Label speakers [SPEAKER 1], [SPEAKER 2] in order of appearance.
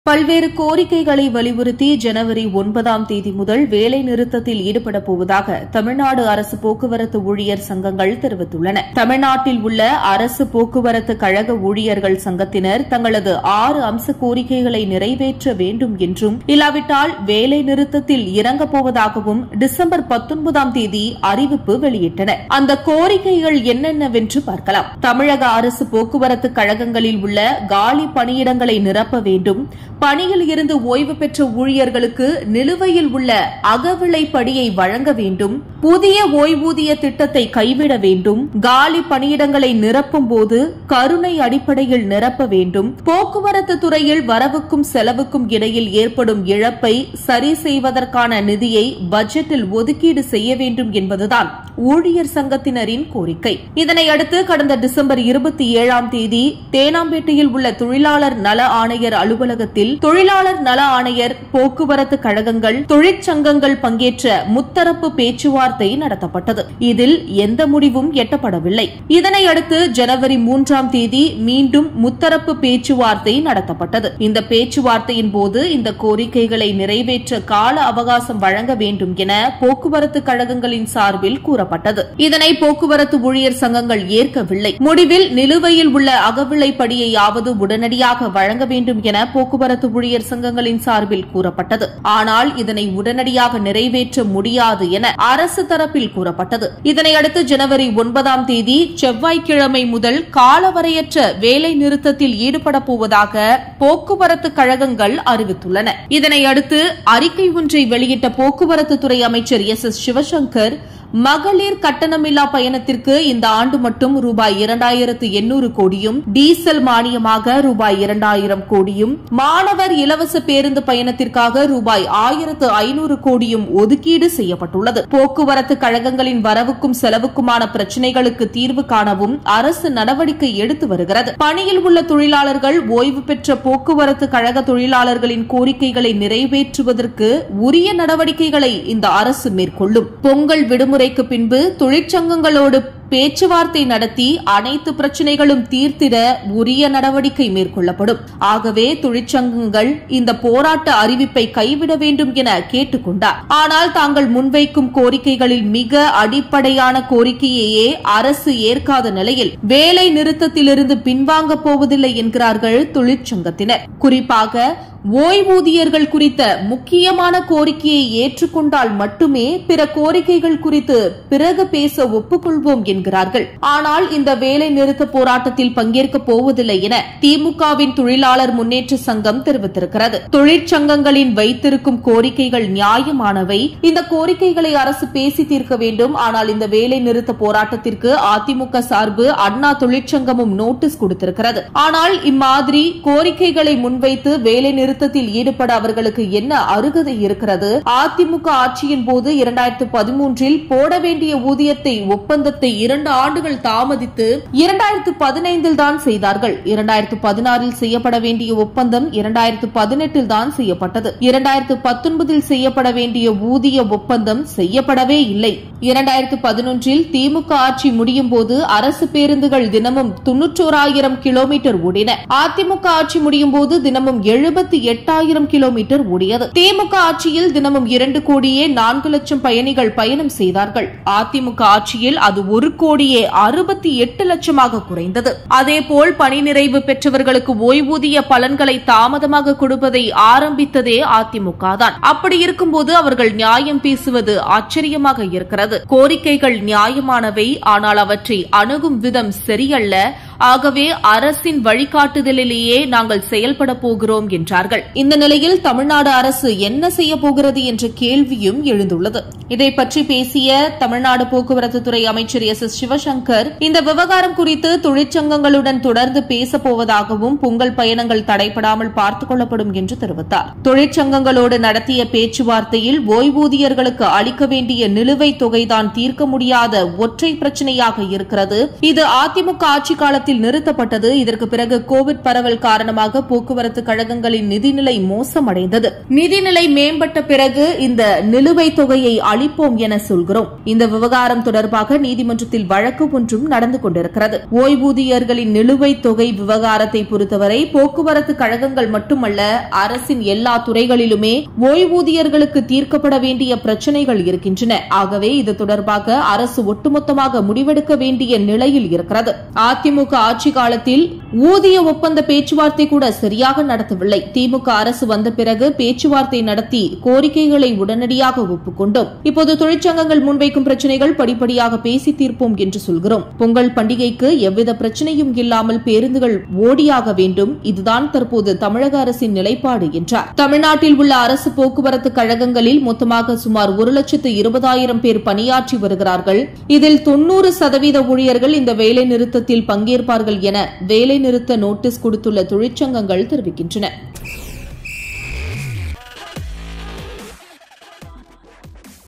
[SPEAKER 1] பல்வேறு கோரிக்கைகளை வலியுறுத்தி ஜனவரி ஒன்பதாம் தேதி முதல் வேலை நிறுத்தத்தில் ஈடுபடப் போவதாக தமிழ்நாடு அரசு போக்குவரத்து ஊழியர் சங்கங்கள் தெரிவித்துள்ளன தமிழ்நாட்டில் உள்ள அரசு போக்குவரத்து கழக ஊழியர்கள் சங்கத்தினர் தங்களது ஆறு அம்ச கோரிக்கைகளை நிறைவேற்ற வேண்டும் என்றும் இல்லாவிட்டால் வேலை நிறுத்தத்தில் இறங்கப் போவதாகவும் டிசம்பர் பத்தொன்பதாம் தேதி அறிவிப்பு வெளியிட்டனர் அந்த கோரிக்கைகள் என்னென்னவென்று பார்க்கலாம் தமிழக அரசு போக்குவரத்து கழகங்களில் உள்ள காலி பணியிடங்களை நிரப்ப வேண்டும் பணியில் இருந்து ஓய்வு பெற்ற ஊழியர்களுக்கு நிலுவையில் உள்ள அகவிலை படியை வழங்க வேண்டும் புதிய ஓய்வூதிய திட்டத்தை கைவிட வேண்டும் காலி பணியிடங்களை நிரப்பும் போது கருணை அடிப்படையில் நிரப்ப வேண்டும் போக்குவரத்து துறையில் வரவுக்கும் செலவுக்கும் இடையில் ஏற்படும் இழப்பை சரி செய்வதற்கான நிதியை பட்ஜெட்டில் ஒதுக்கீடு செய்ய வேண்டும் என்பதுதான் ஊழியர் சங்கத்தினரின் கோரிக்கை இதனையடுத்து கடந்த டிசம்பர் இருபத்தி ஏழாம் தேதி தேனாம்பேட்டையில் உள்ள தொழிலாளர் நல ஆணையர் அலுவலகத்தில் தொழிலாளர் நல ஆணையர் போக்குவரத்து கழகங்கள் தொழிற்சங்கங்கள் பங்கேற்ற முத்தரப்பு பேச்சுவார்த்தை நடத்தப்பட்டது இதில் எந்த முடிவும் எட்டப்படவில்லை இதனையடுத்து ஜனவரி மூன்றாம் தேதி மீண்டும் முத்தரப்பு பேச்சுவார்த்தை நடத்தப்பட்டது இந்த பேச்சுவார்த்தையின் போது இந்த கோரிக்கைகளை நிறைவேற்ற கால அவகாசம் வழங்க வேண்டும் என போக்குவரத்து கழகங்களின் சார்பில் கூறப்பட்டது இதனை போக்குவரத்து ஊழியர் சங்கங்கள் ஏற்கவில்லை முடிவில் நிலுவையில் உள்ள அகவிலை படியையாவது உடனடியாக வழங்க வேண்டும் என போக்குவரத்து ஊழியர் சங்கங்களின் சார்பில் கூறப்பட்டது ஆனால் இதனை உடனடியாக நிறைவேற்ற முடியாது என அரசு தரப்பில் கூறப்பட்டது இதனையடுத்து ஜனவரி ஒன்பதாம் தேதி செவ்வாய்க்கிழமை முதல் காலவரையற்ற வேலை நிறுத்தத்தில் ஈடுபடப் போவதாக போக்குவரத்து கழகங்கள் அறிவித்துள்ளன இதனையடுத்து அறிக்கை ஒன்றை வெளியிட்ட போக்குவரத்து துறை அமைச்சர் எஸ் எஸ் சிவசங்கர் மகளிர் கட்டணமில்லா பயணத்திற்கு இந்த ஆண்டு மட்டும் ரூபாய் இரண்டாயிரத்து எண்ணூறு கோடியும் டீசல் மானியமாக ரூபாய் இரண்டாயிரம் கோடியும் மாணவர் இலவச பேருந்து பயணத்திற்காக ரூபாய் ஆயிரத்து ஐநூறு கோடியும் ஒதுக்கீடு செய்யப்பட்டுள்ளது போக்குவரத்து கழகங்களின் வரவுக்கும் செலவுக்குமான பிரச்சினைகளுக்கு தீர்வு காணவும் அரசு நடவடிக்கை எடுத்து வருகிறது பணியில் உள்ள தொழிலாளர்கள் ஓய்வு பெற்ற போக்குவரத்து கழக தொழிலாளர்களின் கோரிக்கைகளை நிறைவேற்றுவதற்கு உரிய நடவடிக்கைகளை இந்த அரசு மேற்கொள்ளும் பொங்கல் விடுமுறை விடுமுறைக்கு பின்பு தொழிற்சங்கங்களோடு பேச்சுவார்த்தை நடத்தி அனைத்து பிரச்சினைகளும் தீர்த்திட உரிய நடவடிக்கை மேற்கொள்ளப்படும் ஆகவே தொழிற்சங்கங்கள் இந்த போராட்ட அறிவிப்பை கைவிட வேண்டும் என கேட்டுக் கொண்டார் ஆனால் தாங்கள் முன்வைக்கும் கோரிக்கைகளில் மிக அடிப்படையான கோரிக்கையையே அரசு ஏற்காத நிலையில் வேலை நிறுத்தத்திலிருந்து பின்வாங்கப் போவதில்லை என்கிறார்கள் தொழிற்சங்கத்தினர் குறிப்பாக ஓய்வூதியர்கள் குறித்த முக்கியமான கோரிக்கையை ஏற்றுக்கொண்டால் மட்டுமே பிற கோரிக்கைகள் குறித்து பிறகு பேச ஒப்புக்கொள்வோம் என்கிறார்கள் ஆனால் இந்த வேலை நிறுத்த போராட்டத்தில் பங்கேற்கப் போவதில்லை என திமுகவின் தொழிலாளர் முன்னேற்ற சங்கம் தெரிவித்திருக்கிறது தொழிற்சங்கங்களின் வைத்திருக்கும் கோரிக்கைகள் நியாயமானவை இந்த கோரிக்கைகளை அரசு பேசி தீர்க்க வேண்டும் ஆனால் இந்த வேலை நிறுத்த போராட்டத்திற்கு அதிமுக சார்பு அண்ணா தொழிற்சங்கமும் நோட்டீஸ் கொடுத்திருக்கிறது ஆனால் இம்மாதிரி கோரிக்கைகளை முன்வைத்து வேலை நிறுத்தத்தில் ஈடுபட அவர்களுக்கு என்ன அருகதை இருக்கிறது அதிமுக ஆட்சியின் போது இரண்டாயிரத்து பதிமூன்றில் போட வேண்டிய ஊதியத்தை ஒப்பந்தத்தை இரண்டு ஆண்டுகள் தாமதித்து இரண்டாயிரத்து பதினைந்தில் தான் செய்தார்கள் இரண்டாயிரத்து பதினாறில் செய்யப்பட வேண்டிய ஒப்பந்தம் இரண்டாயிரத்து பதினெட்டில் தான் செய்யப்பட்டது இரண்டாயிரத்து பத்தொன்பதில் செய்யப்பட வேண்டிய ஊதிய ஒப்பந்தம் செய்யப்படவே இல்லை இரண்டாயிரத்து பதினொன்றில் திமுக ஆட்சி முடியும் போது அரசு பேருந்துகள் தினமும் தொன்னூற்றோராயிரம் கிலோமீட்டர் ஓடின அதிமுக ஆட்சி முடியும் போது தினமும் எழுபத்தி எட்டாயிரம் கிலோமீட்டர் ஓடியது திமுக ஆட்சியில் தினமும் இரண்டு கோடியே நான்கு லட்சம் பயணிகள் பயணம் செய்தார்கள் அதிமுக ஆட்சியில் அது ஒரு கோடியே அறுபத்தி எட்டு லட்சமாக குறைந்தது அதேபோல் பணி நிறைவு பெற்றவர்களுக்கு ஓய்வூதிய பலன்களை தாமதமாக கொடுப்பதை ஆரம்பித்ததே அதிமுக தான் அப்படி இருக்கும்போது அவர்கள் நியாயம் பேசுவது ஆச்சரியமாக இருக்கிறது கோரிக்கைகள் நியாயமானவை ஆனால் அவற்றை அணுகும் விதம் சரியல்ல ஆகவே அரசின் வழிகாட்டுதலிலேயே நாங்கள் செயல்பட போகிறோம் என்றார்கள் இந்த நிலையில் தமிழ்நாடு அரசு என்ன செய்ய போகிறது என்ற கேள்வியும் எழுந்துள்ளது இதை பற்றி பேசிய தமிழ்நாடு போக்குவரத்து துறை அமைச்சர் எஸ் எஸ் சிவசங்கர் இந்த விவகாரம் குறித்து தொழிற்சங்கங்களுடன் தொடர்ந்து பேசப் போவதாகவும் பொங்கல் பயணங்கள் தடைபடாமல் பார்த்துக் கொள்ளப்படும் என்று தெரிவித்தார் தொழிற்சங்கங்களோடு நடத்திய பேச்சுவார்த்தையில் ஓய்வூதியர்களுக்கு அளிக்க வேண்டிய நிலுவைத் தொகைதான் தீர்க்க முடியாத ஒற்றை பிரச்சினையாக இருக்கிறது இது அதிமுக ஆட்சி காலத்தில் காலத்தில் நிறுத்தப்பட்டது இதற்கு பிறகு கோவிட் பரவல் காரணமாக போக்குவரத்து கழகங்களின் நிதிநிலை மோசமடைந்தது நிதிநிலை மேம்பட்ட பிறகு இந்த நிலுவைத் தொகையை அளிப்போம் என சொல்கிறோம் இந்த விவகாரம் தொடர்பாக நீதிமன்றத்தில் வழக்கு ஒன்றும் நடந்து கொண்டிருக்கிறது ஓய்வூதியர்களின் நிலுவைத் தொகை விவகாரத்தை பொறுத்தவரை போக்குவரத்து கழகங்கள் மட்டுமல்ல அரசின் எல்லா துறைகளிலுமே ஓய்வூதியர்களுக்கு தீர்க்கப்பட வேண்டிய பிரச்சினைகள் இருக்கின்றன ஆகவே இது தொடர்பாக அரசு ஒட்டுமொத்தமாக முடிவெடுக்க வேண்டிய நிலையில் இருக்கிறது அதிமுக ஆட்சி காலத்தில் ஊதிய ஒப்பந்த பேச்சுவார்த்தை கூட சரியாக நடத்தவில்லை திமுக அரசு வந்த பிறகு பேச்சுவார்த்தை நடத்தி கோரிக்கைகளை உடனடியாக ஒப்புக்கொண்டோம் இப்போது தொழிற்சங்கங்கள் முன்வைக்கும் பிரச்சினைகள் படிப்படியாக பேசி தீர்ப்போம் என்று சொல்கிறோம் பொங்கல் பண்டிகைக்கு எவ்வித பிரச்சனையும் இல்லாமல் பேருந்துகள் ஓடியாக வேண்டும் இதுதான் தற்போது தமிழக அரசின் நிலைப்பாடு என்றார் தமிழ்நாட்டில் உள்ள அரசு போக்குவரத்து கழகங்களில் மொத்தமாக சுமார் ஒரு லட்சத்து இருபதாயிரம் பேர் பணியாற்றி வருகிறார்கள் இதில் தொன்னூறு சதவீத ஊழியர்கள் இந்த வேலை நிறுத்தத்தில் பங்கேற்பார்கள் என வேலை நிறுத்த நோட்டீஸ் கொடுத்துள்ள தொழிற்சங்கங்கள் தெரிவிக்கின்றன